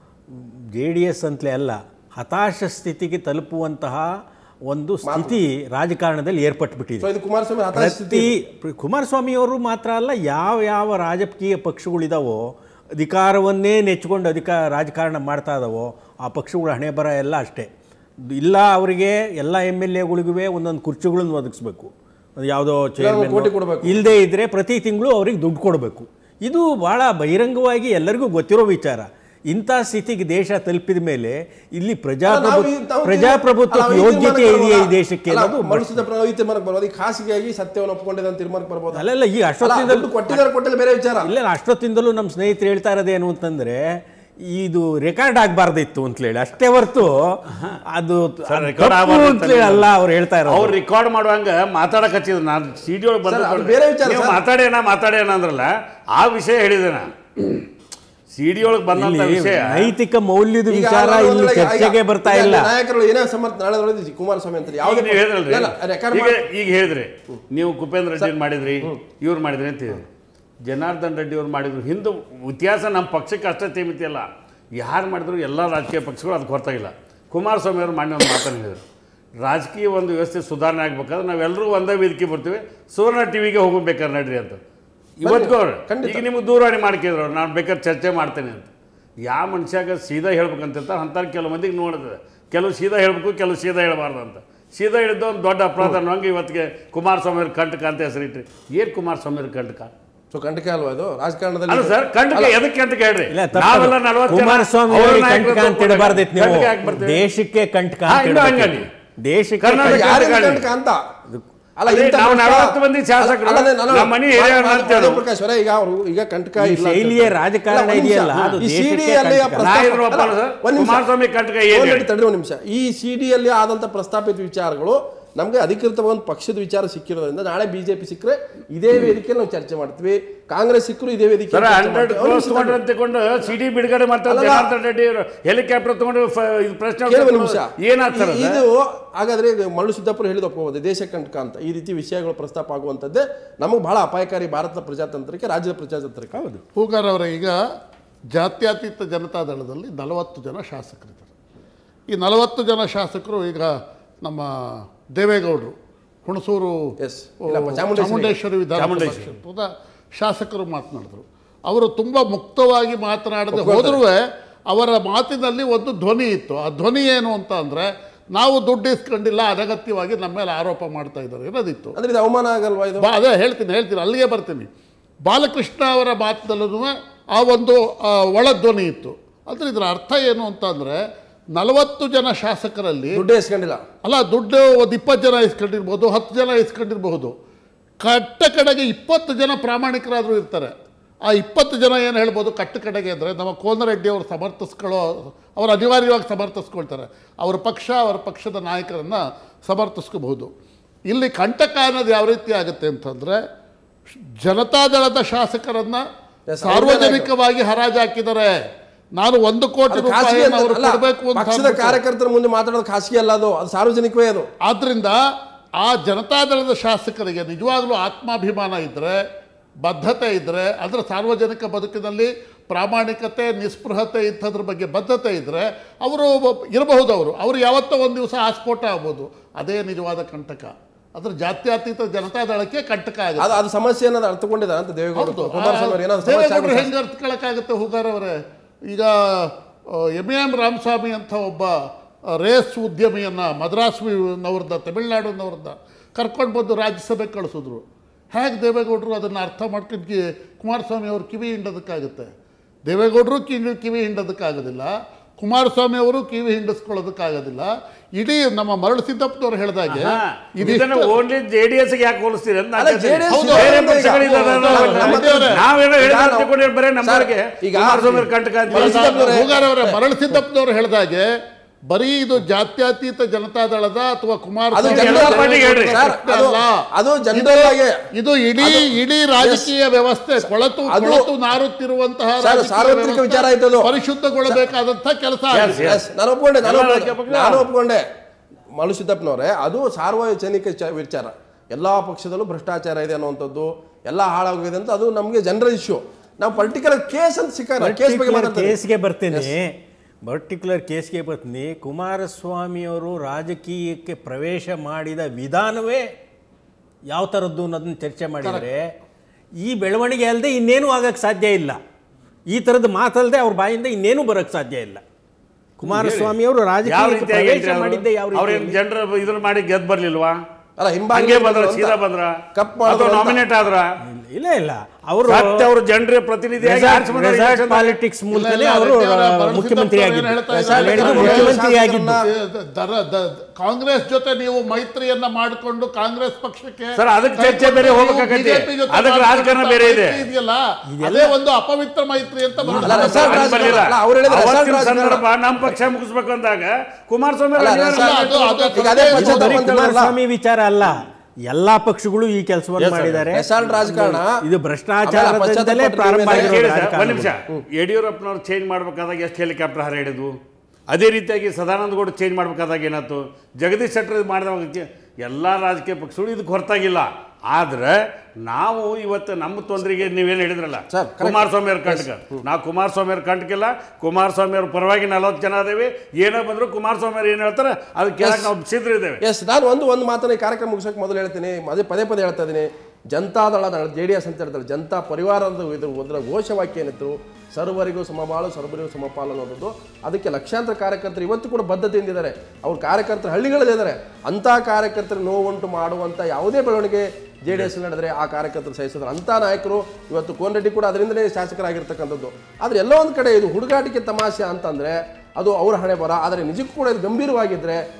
ಜೆ ಡಿ ಎಸ್ ಅಂತಲೇ ಅಲ್ಲ ಹತಾಶ ಸ್ಥಿತಿಗೆ ತಲುಪುವಂತಹ ಒಂದು ಸ್ಥಿತಿ ರಾಜಕಾರಣದಲ್ಲಿ ಏರ್ಪಟ್ಬಿಟ್ಟಿದೆ
ಸೊ ಇದು ಕುಮಾರಸ್ವಾಮಿ ಹತಾಶ ಸ್ಥಿತಿ
ಪ್ರತಿ ಕುಮಾರಸ್ವಾಮಿಯವರು ಮಾತ್ರ ಅಲ್ಲ ಯಾವ ಯಾವ ರಾಜಕೀಯ ಪಕ್ಷಗಳಿದಾವೋ ಅಧಿಕಾರವನ್ನೇ ನೆಚ್ಕೊಂಡು ಅಧಿಕಾರ ರಾಜಕಾರಣ ಮಾಡ್ತಾ ಇದಾವೋ ಆ ಪಕ್ಷಗಳ ಹಣೆ ಬರ ಎಲ್ಲ ಅಷ್ಟೇ ಇಲ್ಲ ಅವರಿಗೆ ಎಲ್ಲ ಎಮ್ ಎಲ್ ಎಗಳಿಗೂ ಒಂದೊಂದು ಕುರ್ಚಿಗಳನ್ನು ಒದಗಿಸ್ಬೇಕು ಅದು ಯಾವುದೋ ಚೇರ್ಮನ್
ಕೋಟಿ ಕೊಡ್ಬೇಕು.
ಇಲ್ಲದೇ ಇದ್ದರೆ ಪ್ರತಿ ತಿಂಗಳು ಅವ್ರಿಗೆ ದುಡ್ಡು ಕೊಡಬೇಕು ಇದು ಭಾಳ ಬಹಿರಂಗವಾಗಿ ಎಲ್ಲರಿಗೂ ಗೊತ್ತಿರೋ ವಿಚಾರ ಇಂಥ ಸ್ಥಿತಿಗೆ ದೇಶ ತಲುಪಿದ ಮೇಲೆ ಇಲ್ಲಿ
ಅಲ್ಲ, ನಾವು
ಪ್ರಜಾಪ್ರಭು
ಈ- ನಾವು
ಪ್ರಜಾಪ್ರಭುತ್ವ
ಅಲ್ಲ, ಈ
ಯೋಗ್ಯತೆ
ತೀರ್ಮಾನಕ್ಕೆ
ಇದೆಯೇ ಈ
ಬರೋದಾ?
ದೇಶಕ್ಕೆ
ಅಲ್ಲ,
ಅನ್ನೋದು
ಮರಳು ಚಿತ್ತಪ್ಪನ ಈ ತೀರ್ಮಾನಕ್ಕೆ ಬರ್ಬೋದು ಈ ಖಾಸಗಿಯಾಗಿ ಸತ್ಯವನ್ನು ಒಪ್ಕೊಂಡಿದೆ ಅಂತ ತೀರ್ಮಾನಕ್ಕೆ ಬರ್ಬೋದು
ಅಲ್ಲಲ್ಲ ಈ
ಅಲ್ಲ,
ಅಷ್ಟೊತ್ತಿಂದ
ದುಡ್ಡು ಕೊಟ್ಟಿದ್ದಾರೆ ಕೊಟ್ಟಿಲ್ಲ ಬೇರೆ ವಿಚಾರ
ಇಲ್ಲ ಅಷ್ಟೊತ್ತಿಂದಲೂ ನಮ್ಮ ಸ್ನೇಹಿತರು ಹೇಳ್ತಾ ಇರೋದೇನು ಅಂತಂದ್ರೆ ಇದು ರೆಕಾರ್ಡ್ ಆಗಬಾರ್ದಿತ್ತು ಅಂತೇಳಿ ಅಷ್ಟೇ ಹೊರ್ತು ಅದು
ಸರ್,
ಅದು
record
ತಪ್ಪು
ಆಗ್ಬಾರ್ದು
ಅಂತೇಳಿ ಅಲ್ಲ ಅವ್ರು ಹೇಳ್ತಾ ಇರೋದು
ಅವ್ರು ರೆಕಾರ್ಡ್ ಮಾಡುವಂಗ ಮಾತಾಡಕ್ ಹಚ್ಚಿದ್ರು ನಾನು ಸಿಡಿ ಒಳಗೆ
ಸರ್, ಅದು
ಬಂದ
ಬೇರೆ ವಿಚಾರ,
ನೀವು
ಸರ್.
ಮಾತಾಡೇನ ಮಾತಾಡೇನ ಅಂದ್ರಲ್ಲ ಆ ವಿಷಯ ಹೇಳಿದೆ ನಾ ಸಿಡಿ ಒಳಗೆ ಬಂದಂತ
ಇಲ್ಲಿ
ವಿಷಯ
ನೈತಿಕ ಮೌಲ್ಯದ
ಈಗ
ವಿಚಾರ
ನಾನು
ಇಲ್ಲಿ
ಈಗ-
ಚರ್ಚೆಗೆ
ಈಗ
ಬರ್ತಾ
ಈಗ
ಇಲ್ಲ
ನಾಯಕರು ಏನೇ ಸಮರ್ಥ ನಾಳೆ ನೋಡಿದ್ವಿ ಕುಮಾರಸ್ವಾಮಿ ಅಂತ
ಈಗ
ಯಾವುದೇ
ನೀವು ಹೇಳಿದ್ರಲ್ರಿ
ಇಲ್ಲ, ರೆಕಾರ್ಡ್
ಈಗ
ಮಾಡಿ
ಈಗ ಹೇಳಿದ್ರಿ ನೀವು ಕುಪೇಂದ್ರ ರೆಡ್ಡಿ ಮಾಡಿದ್ರಿ ಇವ್ರು ಮಾಡಿದ್ರಿ ಅಂತ ಹೇಳಿದ್ರಿ ಜನಾರ್ದನ್ ರೆಡ್ಡಿ ಅವ್ರು ಮಾಡಿದ್ರು ಹಿಂದೆ ಇತಿಹಾಸ ನಮ್ಮ ಪಕ್ಷಕ್ಕೆ ಅಷ್ಟೇ ಸೀಮಿತ ಅಲ್ಲ ಯಾರು ಮಾಡಿದ್ರು ಎಲ್ಲ ರಾಜಕೀಯ ಪಕ್ಷಗಳು ಅದಕ್ಕೆ ಹೊರತಾಗಿಲ್ಲ ಕುಮಾರಸ್ವಾಮಿ ಅವರು ಮಾಡಿ ಒಂದು ಮಾತನ್ನು ಹೇಳಿದರು ರಾಜಕೀಯ ಒಂದು ವ್ಯವಸ್ಥೆ ಸುಧಾರಣೆ ಆಗ್ಬೇಕಾದ್ರೆ ನಾವೆಲ್ಲರೂ ಒಂದೇ ವೇದಿಕೆ ಬರ್ತೀವಿ ಸುವರ್ಣ ಟಿವಿಗೆ ಹೋಗ್ಬೇಕಾದ್ರೆ ನಡ್ರಿ ಅಂತ ಇವತ್ತಿಗೂ ಅವ್ರು
ಖಂಡಿತ.
ಈಗ ನಿಮ್ಗೆ ದೂರವಾಣಿ ಮಾಡ್ಕಿದ್ರು ಅವ್ರು ನಾನು ಬೇಕಾದ್ರೆ ಚರ್ಚೆ ಮಾಡ್ತೇನೆ ಅಂತ ಯಾವ ಮನುಷ್ಯಾಗ ಸೀದಾ ಹೇಳ್ಬೇಕಂತ ಅಂತಾರೆ ಕೆಲವು ಮಂದಿಗೆ ನೋಡಿದ್ರೆ ಕೆಲವು ಸೀದಾ ಹೇಳ್ಬೇಕು ಕೆಲವು ಸೀದಾ ಹೇಳ್ಬಾರ್ದು ಅಂತ ಸೀದಾ ಹೇಳಿದ್ದು ಒಂದು ದೊಡ್ಡ ಅಪರಾಧ ಅನ್ನೋಂಗೆ ಇವತ್ತಿಗೆ ಕುಮಾರಸ್ವಾಮಿ ಅವ್ರ ಕಂಟಕ ಅಂತ ಹೆಸರಿಟ್ರಿ ಏನು ಕುಮಾರಸ್ವಾಮಿ ಅವ್ರ ಕಂಟಕ
ಸೊ ಕಂಟಕ ಅಲ್ವಾ ಇದು ರಾಜಕಾರಣದಲ್ಲಿ
ಅಲ್ಲ ಸರ್ ಕಂಟಕ ಎದಕ್ಕೆ ಕಂಟಕ ಹೇಳ್ರಿ
ಇಲ್ಲ ತಪ್ಪದು.
ನಾವೆಲ್ಲ ನಲವತ್ತು ಜನ
ಕುಮಾರಸ್ವಾಮಿ
ಅವ್ರ
ಅವರಿಗೆ
ನಾಯಕರು
ಕಂಟಕ ಅಂತ ಇಡಬಾರ್ದಿತ್ತು ನೀವು
ಕಂಟಕ ಯಾಕೆ ಬರ್ತೀವಿ?
ದೇಶಕ್ಕೆ ಕಂಟಕ
ಹಾ,
ಅಂತ
ಇನ್ನೂ
ಇಡ್ಬೇಕು.
ಹಂಗಲ್ಲಿ.
ದೇಶಕ್ಕೆ
ಕರ್ನಾಟಕ
ಕಂಟಕ-
ಯಾರಿಗೆ
ಕಂಟಕ
ಕಂಟಕ ಅಂತ ಅಲ್ಲ
ಅದೇ
ಇಂಥ
ನಾವು
ಪಕ್ಷ-
ನಲವತ್ತು ಮಂದಿ ಶಾಸಕರು,
ಅಲ್ಲ, ಅಲ್ಲ, ನಾನು-
ನಮ್ಮ ಮನೆ ಹಿರಿಯರು
ಮಾಧವ
ಅಂತ ಹೇಳು.
ಪ್ರಕಾಶ್ ಅವರೇ, ಈಗ ಅವರು ಈಗ ಕಂಟಕ
ಈ
ಇಲ್ಲ ಅಂತ
ಶೈಲಿಯ
ಹೇಳ್ತಾರೆ.
ರಾಜಕಾರಣ
ಅಲ್ಲ, ಒಂದ್ ನಿಮಿಷ.
ಇದೆಯಲ್ಲ, ಅದು
ಈ
ದೇಶಕ್ಕೆ
CD ಯಲ್ಲಿ ಆ
ಕಂಟಕ.
ಪ್ರಸ್ತಾಪ-
ನಾಯಕರು ಒಪ್ಪಲ್ಲ
ಅಲ್ಲ,
ಸರ್?
ಒಂದ್ ನಿಮಿಷ.
ಕುಮಾರಸ್ವಾಮಿ ಕಂಟಕ ಏನು
ಒಂದ್
ಹೇಳಿ?
ಮಿನಿಟ್ ತಡ್ರಿ ಒಂದ್ ನಿಮಿಷ ಈ ಸಿಡಿಯಲ್ಲಿ ಆದಂತ ಪ್ರಸ್ತಾಪಿತ ವಿಚಾರಗಳು ನಮಗೆ ಅಧಿಕೃತ ಒಂದು ಪಕ್ಷದ ವಿಚಾರ ಸಿಕ್ಕಿರೋದ್ರಿಂದ ನಾಳೆ ಬಿಜೆಪಿ ಸಿಕ್ಕರೆ ಇದೇ ವೇದಿಕೆಯಲ್ಲಿ ನಾವು ಚರ್ಚೆ ಮಾಡ್ತೀವಿ ಕಾಂಗ್ರೆಸ್ ಸಿಕ್ಕರು ಇದೇ ವೇದಿಕೆ
ಸರ್ ಹಂಡ್ರೆಡ್ ಕ್ರೋಸ್ ತಗೊಂಡ್ರೆ ಅಂತ ತಗೊಂಡು ಸಿಡಿ ಬಿಡುಗಡೆ ಮಾಡ್ತಾರೆ
ಅಲ್ಲಲ್ಲ.
ಜನಾರ್ದನ್ ರೆಡ್ಡಿ ಅವರು ಹೆಲಿಕಾಪ್ಟರ್ ತಗೊಂಡು ಫ- ಇದು ಪ್ರಶ್ನೆ
ಕೇಳುವ ನಿಮಿಷ
ಏನಾಗ್ತಾರೆ
ಈ- ಇದು ಹಾಗಾದ್ರೆ ಈಗ ಮಳ್ಳು ಸಿದ್ದಪ್ಪರು ಹೇಳಿದ ಒಪ್ಕೋಬೋದು ದೇಶ ಕಂಟಕ ಅಂತ ಈ ರೀತಿ ವಿಷಯಗಳು ಪ್ರಸ್ತಾಪ ಆಗುವಂಥದ್ದೇ ನಮಗೆ ಬಹಳ ಅಪಾಯಕಾರಿ ಭಾರತದ ಪ್ರಜಾತಂತ್ರಕ್ಕೆ ರಾಜ್ಯದ ಪ್ರಜಾತಂತ್ರಕ್ಕೆ ಹೌದು
ಹೂಗಾರ್ ಅವರ ಈಗ ಜಾತ್ಯತೀತ ಜನತಾದಳದಲ್ಲಿ ನಲವತ್ತು ಜನ ಶಾಸಕರಿದ್ದಾರೆ ಈ ನಲವತ್ತು ಜನ ಶಾಸಕರು ಈಗ ನಮ್ಮ ದೇವೇಗೌಡರು ಹುಣಸೂರು
Yes. ಇಲ್ಲಪ್ಪ, ಚಾಮುಂಡೇಶ್ವರಿ.
ಚಾಮುಂಡೇಶ್ವರಿ ವಿಧಾನಸಭಾ ಕ್ಷೇತ್ರದ ಶಾಸಕರು ಮಾತನಾಡಿದ್ರು ಅವರು ತುಂಬ ಮುಕ್ತವಾಗಿ ಮಾತನಾಡದೆ ಹೋದ್ರೂ ಅವರ ಮಾತಿನಲ್ಲಿ ಒಂದು ಧ್ವನಿ ಇತ್ತು ಆ ಧ್ವನಿ ಏನು ಅಂತ ಅಂದರೆ ನಾವು ದುಡ್ಡು ಇಸ್ಕೊಂಡಿಲ್ಲ ಅನಗತ್ಯವಾಗಿ ನಮ್ಮ ಮೇಲೆ ಆರೋಪ ಮಾಡ್ತಾ ಇದ್ದಾರೆ ಅನ್ನೋದಿತ್ತು
ಅಂದ್ರೆ ಇದು ಅವಮಾನ ಆಗಲ್ವಾ ಇದು
ಬಾ ಅದೇ ಹೇಳ್ತೀನಿ ಹೇಳ್ತೀನಿ ಅಲ್ಲಿಗೆ ಬರ್ತೀನಿ ಬಾಲಕೃಷ್ಣ ಅವರ ಮಾತಿನಲ್ಲೂ ಆ ಒಂದು ಆ, ಒಳಧ್ವನಿ ಇತ್ತು ಅಂದರೆ ಇದರ ಅರ್ಥ ಏನು ಅಂತಂದರೆ ನಲವತ್ತು ಜನ ಶಾಸಕರಲ್ಲಿ
ದುಡ್ಡೇ ಇಸ್ಕೊಂಡಿಲ್ಲ
ಅಲ್ಲ ದುಡ್ಡು ಒಂದು ಇಪ್ಪತ್ತು ಜನ ಇಸ್ಕೊಂಡಿರ್ಬೋದು ಹತ್ತು ಜನ ಇಸ್ಕೊಂಡಿರ್ಬಹುದು ಕಟ್ಟ ಕಡೆಗೆ ಇಪ್ಪತ್ತು ಜನ ಪ್ರಾಮಾಣಿಕರಾದರೂ ಇರ್ತಾರೆ ಆ ಇಪ್ಪತ್ತು ಜನ ಏನು ಹೇಳ್ಬೋದು ಕಟ್ಟ ಕಡೆಗೆ ಅಂದರೆ ನಮ್ಮ ಕೋನರೆಡ್ಡಿ ಅವರು ಸಮರ್ಥಿಸ್ಕೊಳ್ಳೋ ಅವರು ಅನಿವಾರ್ಯವಾಗಿ ಸಮರ್ಥಿಸ್ಕೊಳ್ತಾರೆ ಅವರ ಪಕ್ಷ ಅವರ ಪಕ್ಷದ ನಾಯಕರನ್ನು ಸಮರ್ಥಿಸ್ಕೋಬಹುದು ಇಲ್ಲಿ ಕಂಟಕ ಅನ್ನೋದು ಯಾವ ರೀತಿ ಆಗುತ್ತೆ ಅಂತಂದರೆ ಜನತಾದಳದ ಶಾಸಕರನ್ನು
Yes,
ಸಾರ್ವಜನಿಕವಾಗಿ ಹರಾಜು ಹಾಕಿದ್ದಾರೆ ನಾನು ಒಂದು ಕೋಟಿ
ಅದು ಖಾಸಗಿ
ರೂಪಾಯಿಯನ್ನು ಅವರು
ಅಲ್ಲ,
ಕೊಡಬೇಕು ಅಂತ
ಪಕ್ಷದ
ಅಂದ್ಬಿಟ್ಟು-
ಕಾರ್ಯಕರ್ತರ ಮುಂದೆ ಮಾತಾಡೋದು ಖಾಸಗಿ ಅಲ್ಲ ಅದು ಅದು ಸಾರ್ವಜನಿಕವೇ ಅದು
ಆದ್ದರಿಂದ ಆ ಜನತಾದಳದ ಶಾಸಕರಿಗೆ ನಿಜವಾಗ್ಲೂ ಆತ್ಮಾಭಿಮಾನ ಇದ್ದರೆ ಬದ್ಧತೆ ಇದ್ದರೆ ಅದರ ಸಾರ್ವಜನಿಕ ಬದುಕಿನಲ್ಲಿ ಪ್ರಾಮಾಣಿಕತೆ ನಿಸ್ಪೃಹತೆ ಇಂಥದ್ರ ಬಗ್ಗೆ ಬದ್ಧತೆ ಇದ್ದರೆ ಅವರು ಇರಬಹುದು ಅವರು ಅವರು ಯಾವತ್ತೋ ಒಂದು ದಿವಸ ಆಸ್ಫೋಟ ಆಗ್ಬೋದು ಅದೇ ನಿಜವಾದ ಕಂಟಕ ಅದ್ರ ಜಾತ್ಯತೀತ ಜನತಾದಳಕ್ಕೆ ಕಂಟಕ
ಅದು
ಆಗುತ್ತೆ
ಅದು ಸಮಸ್ಯೆ ಅನ್ನೋದು ಅರ್ಥಕೊಂಡಿದ್ದಾರೆ ಅಂತ
ಹೌದು
ದೇವೇಗೌಡರು ಕುಮಾರಸ್ವಾಮಿ ಅವರು ಏನಾದ್ರು ಸಮಸ್ಯೆ
ದೇವೇಗೌಡರು
ಆಗುತ್ತೆ
ಹೆಂಗೆ ಅರ್ಥಕೊಳಕ್ಕಾಗುತ್ತೆ ಹುಗಾರವರೇ ಈಗ ಎಮ್ ಎಂ ರಾಮಸ್ವಾಮಿ ಅಂತ ಒಬ್ಬ ಆ, ರೇಸ್ ಉದ್ಯಮಿಯನ್ನು ಮದ್ರಾಸ್ನವ್ರದ್ದ ತಮಿಳ್ನಾಡಿನವ್ರದ್ದ ಕರ್ಕೊಂಡು ಬಂದು ರಾಜ್ಯಸಭೆಗೆ ಕಳಿಸಿದ್ರು ಹೇಗೆ ದೇವೇಗೌಡರು ಅದನ್ನು ಅರ್ಥ ಮಾಡ್ಕೊಂಡು ಕಿ- ಕುಮಾರಸ್ವಾಮಿ ಅವರು ಕಿವಿ ಹಿಂಡೋದಕ್ಕಾಗುತ್ತೆ ದೇವೇಗೌಡರು ಕಿವಿ ಕಿವಿ ಹಿಂಡೋದಕ್ಕಾಗೋದಿಲ್ಲ ಕುಮಾರಸ್ವಾಮಿ ಅವರು ಕಿವಿ ಹಿಂಡಿಸ್ಕೊಳ್ಳೋದಕ್ಕಾಗೋದಿಲ್ಲ ಇಡೀ ನಮ್ಮ ಮರಳು ಸಿದ್ದಪ್ಪನವ್ರು ಹೇಳಿದಾಗೆ
ಇದನ್ನ
ಇದಿಷ್ಟು
ಓನ್ಲಿ ಜೆ ಡಿ ಎಸ್ಗೆ ಯಾಕೆ ಹೋಲಿಸ್ತೀರಿ ಅಂತ ನಾನು
ಅಲ್ಲ,
ಕೇಳ್ತೀನಿ.
JDS
ಹೌದು,
ಬೇರೆ
ಈಗ
ಪಕ್ಷಗಳಿದ್ದಾವೆ
ಹೌದು,
ಅಲ್ಲ,
ನಮ್ಮ
ನಮ್ಮ- ನಾವೇನೋ
ಈಗ
ಹೇಳಿದ್ರೆ
ನಾವು-
ತಿಳ್ಕೊಂಡಿರೋ ಬರೀ ನಮ್ಮವ್ರಿಗೆ
ಸರ್, ಈಗ
ಕುಮಾರಸ್ವಾಮಿ ಅವ್ರ ಕಂಟಕ ಅಂತ
ಮರಳು ಸಿದ್ದಪ್ಪನವ್ರೆ,
ಹೂಗಾರವರೇ ಮರಳು ಸಿದ್ದಪ್ಪನವರು ಹೇಳಿದಾಗೆ ಬರೀ ಇದು ಜಾತ್ಯತೀತ ಜನತಾದಳದ ಅಥವಾ
ಅದು
ಕುಮಾರಸ್ವಾಮಿ
ಜನತಾ
ಜನರಲ್
ಪಾರ್ಟಿಗೆ ಹೇಳ್ರಿ.
ಸರ್, ಅದು
ಅಲ್ಲ.
ಅದು ಜನರಲ್ ಆಗಿ
ಇದು ಇಡೀ ಇಡೀ ರಾಜಕೀಯ ವ್ಯವಸ್ಥೆ ಕೊಳತು
ಅದು-
ಕೊಳತು ನಾರುತ್ತಿರುವಂತಹ
ಸರ್,
ರಾಜಕೀಯ
ಸಾರ್ವತ್ರಿಕ
ವ್ಯವಸ್ಥೆ
ವಿಚಾರ ಆಯ್ತು ಅದು.
ಪರಿಶುದ್ಧಗೊಳ್ಳಬೇಕಾದಂಥ ಕೆಲಸ ಆಗಿದೆ.
Yes, ನಾನು ಒಪ್ಕೊಂಡೆ ನಾನು
ಎಲ್ಲ
ಒಪ್ಕೊಂಡೆ.
ರಾಜಕೀಯ
ನಾನು ಒಪ್ಕೊಂಡೆ ಮಳು ಸಿದ್ದಪ್ಪನವರೇ ಅದು ಸಾರ್ವಜನಿಕ ಚ- ವಿಚಾರ ಎಲ್ಲ ಪಕ್ಷದಲ್ಲೂ ಭ್ರಷ್ಟಾಚಾರ ಇದೆ ಅನ್ನುವಂಥದ್ದು ಎಲ್ಲ ಹಾಳಾಗಿದೆ ಅಂತ ಅದು ನಮಗೆ ಜನರಲ್ ಇಶ್ಯೂ ನಾವು ಪರ್ಟಿಕ್ಯುಲರ್ ಕೇಸ್ ಅಂತ ಸಿಕ್ಕ ಕೇಸ್ ಬಗ್ಗೆ
ಪರ್ಟಿಕ್ಯುಲರ್
ಮಾತಾಡ್ತಾರೆ
ಕೇಸ್ಗೆ ಬರ್ತೀನಿ ಪರ್ಟಿಕ್ಯುಲರ್ ಕೇಸ್ಗೆ ಬರ್ತೀನಿ ಕುಮಾರಸ್ವಾಮಿಯವರು ರಾಜಕೀಯಕ್ಕೆ ಪ್ರವೇಶ ಮಾಡಿದ ವಿಧಾನವೇ ಯಾವ ಥರದ್ದು ಅನ್ನೋದನ್ನ ಚರ್ಚೆ ಮಾಡಿದರೆ ಈ ಬೆಳವಣಿಗೆ ಅಲ್ಲದೆ ಇನ್ನೇನು ಆಗಕ್ಕೆ ಸಾಧ್ಯ ಇಲ್ಲ ಈ ಥರದ ಮಾತಲ್ಲದೆ ಅವ್ರ ಬಾಯಿಂದ ಇನ್ನೇನು ಬರೋಕ್ಕೆ ಸಾಧ್ಯ ಇಲ್ಲ ಕುಮಾರಸ್ವಾಮಿಯವರು
ಯಾವ
ರಾಜಕೀಯಕ್ಕೆ
ರೀತಿಯಾಗಿ
ಪ್ರವೇಶ ಮಾಡಿದ್ದೆ ಯಾವ
ಅವ್ರೇನ್
ರೀತಿ
ಜನರ ಇದನ್ನ ಮಾಡಿ ಗೆದ್ದು ಬರ್ಲಿಲ್ವಾ
ಅಲ್ಲ ಹಿಂಬಾಗಿ
ಹಂಗೆ ಬಂದ್ರ
ಬಂದ್ರು
ಸೀದಾ
ಅಂತ.
ಬಂದ್ರ
ಕಪ್ ಮಾಡಿದ್ರು ಅಂತ.
ನಾಮಿನೇಟ್ ಆದ್ರ
ಇಲ್ಲ ಇಲ್ಲ ಅವರು
ಸತ್ಯ ಅವರು ಜನರ ಪ್ರತಿನಿಧಿಯಾಗಿ ಆರಿಸಿ ಬಂದವ್ರು
ರೆಸಾರ್ಟ್
election ದಾಗ.
ಪಾಲಿಟಿಕ್ಸ್ ಮೂಲಕನೇ
ಇಲ್ಲ,
ಅವರು
ರೆಡ್ಡಿ ಅವರ ಭರವಸೆ
ಮುಖ್ಯಮಂತ್ರಿ
ತಪ್ಪು ಏನು
ಆಗಿದ್ದು
ಹೇಳ್ತಾ
ಇದ್ದಾರೆ?
ನಾನು ಹೇಳಿದ್ದು
ರೆಸಾರ್ಟ್
ಮುಖ್ಯಮಂತ್ರಿ ಆಗಿದ್ದು
ದ- ದರ- ದ- ಕಾಂಗ್ರೆಸ್ ಜೊತೆ ನೀವು ಮೈತ್ರಿಯನ್ನ ಮಾಡಿಕೊಂಡು ಕಾಂಗ್ರೆಸ್ ಪಕ್ಷಕ್ಕೆ
ಸರ್, ಅದಕ್ಕೆ ಚರ್ಚೆ ಬೇರೆ ಹೋಗ್ಬೇಕಾಗತ್ತೆ.
BJP ಜೊತೆ
ಅದಕ್ಕೆ ರಾಜಕಾರಣ ಬೇರೆ ಇದೆ.
ಮೈತ್ರಿ ಇದೆಯಲ್ಲ ಅದೇ ಒಂದು ಅಪವಿತ್ರ ಮೈತ್ರಿ ಅಂತ ಬರುತ್ತೆ.
ಅಲ್ಲ, ರೆಸಾರ್ಟ್
ಅಲ್ಲಿ
ರಾಜಕಾರಣ
ಬರ್ಲಿಲ್ಲ.
ಅಲ್ಲ, ಅವ್ರು ಹೇಳಿದ್ರು ರೆಸಾರ್ಟ್
ಅವತ್ತಿನ
ರಾಜಕಾರಣ.
ಸಂದರ್ಭ ನಮ್ಮ ಪಕ್ಷ ಮುಗಿಸ್ಬೇಕು ಅಂದಾಗ ಕುಮಾರಸ್ವಾಮಿ ಅವರು
ಅಲ್ಲ,
ಅನಿವಾರ್ಯ
ರೆಸಾರ್ಟ್
ಆಯ್ತು.
ಅದು- ಅದು-
ಈಗ ಅದೇ
ಅದು-
ಪಕ್ಷ
ಇದು ಬರೀ
ತಗೊಂಡಿರಲ್ಲ.
ಕುಮಾರಸ್ವಾಮಿ ವಿಚಾರ ಅಲ್ಲ ಎಲ್ಲಾ ಪಕ್ಷಗಳು ಈ ಕೆಲಸವನ್ನು
Yes, sir.
ಮಾಡಿದ್ದಾರೆ
ರೆಸಾರ್ಟ್ ರಾಜಕಾರಣ
ಇದು
ಆಮೇಲೆ
ಭ್ರಷ್ಟಾಚಾರದಿಂದಲೇ
ಪಶ್ಚಾತ್ತಾಪ
ಪ್ರಾರಂಭ
ಪಟ್ಟಿನ
ನಾನು
ಮೇಲೆ
ಆಗಿರೋ
ಕೇಳಿ ಸರ್, ಒಂದ್
ರಾಜಕಾರಣ.
ನಿಮಿಷ ಯಡಿಯೂರಪ್ಪನವ್ರು ಚೇಂಜ್ ಮಾಡ್ಬೇಕಾದಾಗ ಎಷ್ಟು ಹೆಲಿಕಾಪ್ಟರ್ ಹಾರಾಡಿದ್ವು ಅದೇ ರೀತಿಯಾಗಿ ಸದಾನಂದ ಗೌಡ ಚೇಂಜ್ ಮಾಡ್ಬೇಕಾದಾಗ ಏನಾಯ್ತು ಜಗದೀಶ್ ಶೆಟ್ಟರ್ ಮಾಡಿದಾಗ ಎಲ್ಲ ರಾಜಕೀಯ ಪಕ್ಷಗಳು ಇದಕ್ಕೆ ಹೊರತಾಗಿಲ್ಲ ಆದ್ರೆ ನಾವು ಇವತ್ತು ನಮ್ಮ ತೊಂದರೆಗೆ ನೀವೇನು ಹೇಳಿದ್ರಲ್ಲ
ಸರ್, correct.
ಕುಮಾರಸ್ವಾಮಿ ಅವ್ರ ಕಂಟಕ ನಾವು ಕುಮಾರಸ್ವಾಮಿ ಅವ್ರ ಕಂಟಕಿಲ್ಲ ಕುಮಾರಸ್ವಾಮಿ ಅವ್ರ ಪರವಾಗಿ ನಲವತ್ತು ಜನ ಅದೇವಿ ಏನೋ ಬಂದ್ರು ಕುಮಾರಸ್ವಾಮಿ ಅವ್ರು ಏನು ಹೇಳ್ತಾರೆ ಅದಕ್ಕೆ ಕೇಳಕ್ಕೆ ನಾವು ಸಿದ್ಧ ಇದ್ದೇವೆ
ಎಸ್ ನಾನು ಒಂದು ಒಂದು ಮಾತನ್ನ ಈ ಕಾರ್ಯಕ್ರಮ ಮುಗಿಸೋಕೆ ಮೊದಲು ಹೇಳ್ತೀನಿ ಅದೇ ಪದೇ ಪದೇ ಹೇಳ್ತಾ ಇದ್ದೀನಿ ಜನತಾದಳ ಜೆ ಡಿ ಎಸ್ ಅಂತ ಹೇಳ್ತಾರೆ ಜನತಾ ಪರಿವಾರದ ಇದು ಅದರ ಘೋಷವಾಕ್ಯ ಏನಿತ್ತು ಸರ್ವರಿಗೂ ಸಮಬಾಳು ಸರ್ವರಿಗೂ ಸಮಪಾಲು ಅನ್ನೋದು ಅದಕ್ಕೆ ಲಕ್ಷಾಂತರ ಕಾರ್ಯಕರ್ತರು ಇವತ್ತು ಕೂಡ ಬದ್ಧತೆಯಿಂದ ಇದ್ದಾರೆ ಅವ್ರ ಕಾರ್ಯಕರ್ತರು ಹಳ್ಳಿಗಳಲ್ಲಿದ್ದಾರೆ ಅಂಥ ಕಾರ್ಯಕರ್ತರು ನೋವುಂಟು ಮಾಡುವಂಥ ಯಾವುದೇ ಬೆಳವಣಿಗೆ ಜೆ ಡಿ ಎಸ್ ನಡೆದರೆ ಆ ಕಾರ್ಯಕರ್ತರು ಸಹಿಸಿದ್ರು ಅಂಥ ನಾಯಕರು ಇವತ್ತು ಕೋನರೆಡ್ಡಿ ಕೂಡ ಅದರಿಂದಲೇ ಶಾಸಕರಾಗಿರ್ತಕ್ಕಂಥದ್ದು ಆದರೆ ಎಲ್ಲೋ ಒಂದು ಕಡೆ ಇದು ಹುಡುಗಾಟಿಕೆ ತಮಾಷೆ ಅಂತಂದರೆ ಅದು ಅವ್ರ ಹಣೆ ಬರ ಆದರೆ ನಿಜಕ್ಕೂ ಕೂಡ ಇದು ಗಂಭೀರವಾಗಿದ್ದರೆ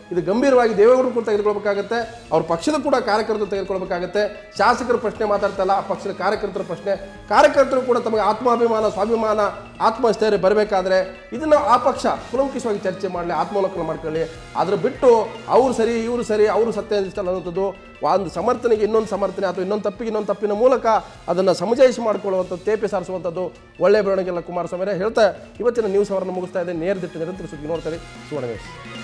ಇದು ಗಂಭೀರವಾಗಿ ದೇವೇಗೌಡರು ಕೂಡ ತೆಗೆದುಕೊಳ್ಬೇಕಾಗತ್ತೆ ಅವ್ರ ಪಕ್ಷದ ಕೂಡ ಕಾರ್ಯಕರ್ತರು ತೆಗೆದುಕೊಳ್ಬೇಕಾಗತ್ತೆ ಶಾಸಕರ ಪ್ರಶ್ನೆ ಮಾತಾಡ್ತಾ ಇಲ್ಲ ಆ ಪಕ್ಷದ ಕಾರ್ಯಕರ್ತರ ಪ್ರಶ್ನೆ ಕಾರ್ಯಕರ್ತರು ಕೂಡ ತಮಗೆ ಆತ್ಮಾಭಿಮಾನ ಸ್ವಾಭಿಮಾನ ಆತ್ಮಸ್ಥೈರ್ಯ ಬರಬೇಕಾದ್ರೆ ಇದನ್ನು ಆ ಪಕ್ಷ ಕುಲಂಕುಷವಾಗಿ ಚರ್ಚೆ ಮಾಡಲಿ ಆತ್ಮಾವಲೋಕನ ಮಾಡ್ಕೊಳ್ಳಿ ಅದ್ರ ಬಿಟ್ಟು ಅವ್ರು ಸರಿ ಇವರು ಸರಿ ಅವರು ಸತ್ಯ ನಿಷ್ಠ ಅನ್ನೋಂಥದ್ದು ಒಂದು ಸಮರ್ಥನೆಗೆ ಇನ್ನೊಂದು ಸಮರ್ಥನೆ ಅಥವಾ ಇನ್ನೊಂದು ತಪ್ಪಿಗೆ ಇನ್ನೊಂದು ತಪ್ಪಿನ ಮೂಲಕ ಅದನ್ನು ಸಮಜಾಯಿಸಿ ಮಾಡ್ಕೊಳ್ಳುವಂಥದ್ದು ತೇಪೆ ಸಾರಿಸುವಂಥದ್ದು ಒಳ್ಳೆ ಬೆಳವಣಿಗೆಲ್ಲ ಕುಮಾರಸ್ವಾಮಿ ಅವರೇ ಹೇಳ್ತಾ ಇವತ್ತಿನ ನ್ಯೂಸ್ ಅವರನ್ನು ಮುಗಿಸ್ತಾ ಇದೆ ನೇರ ದಿಟ್ಟು ನಿರಂತರ ಸುದ್ದಿ ನೋಡ್ತಾರೆ ಸುವರ್ಣ ನ್ಯೂಸ್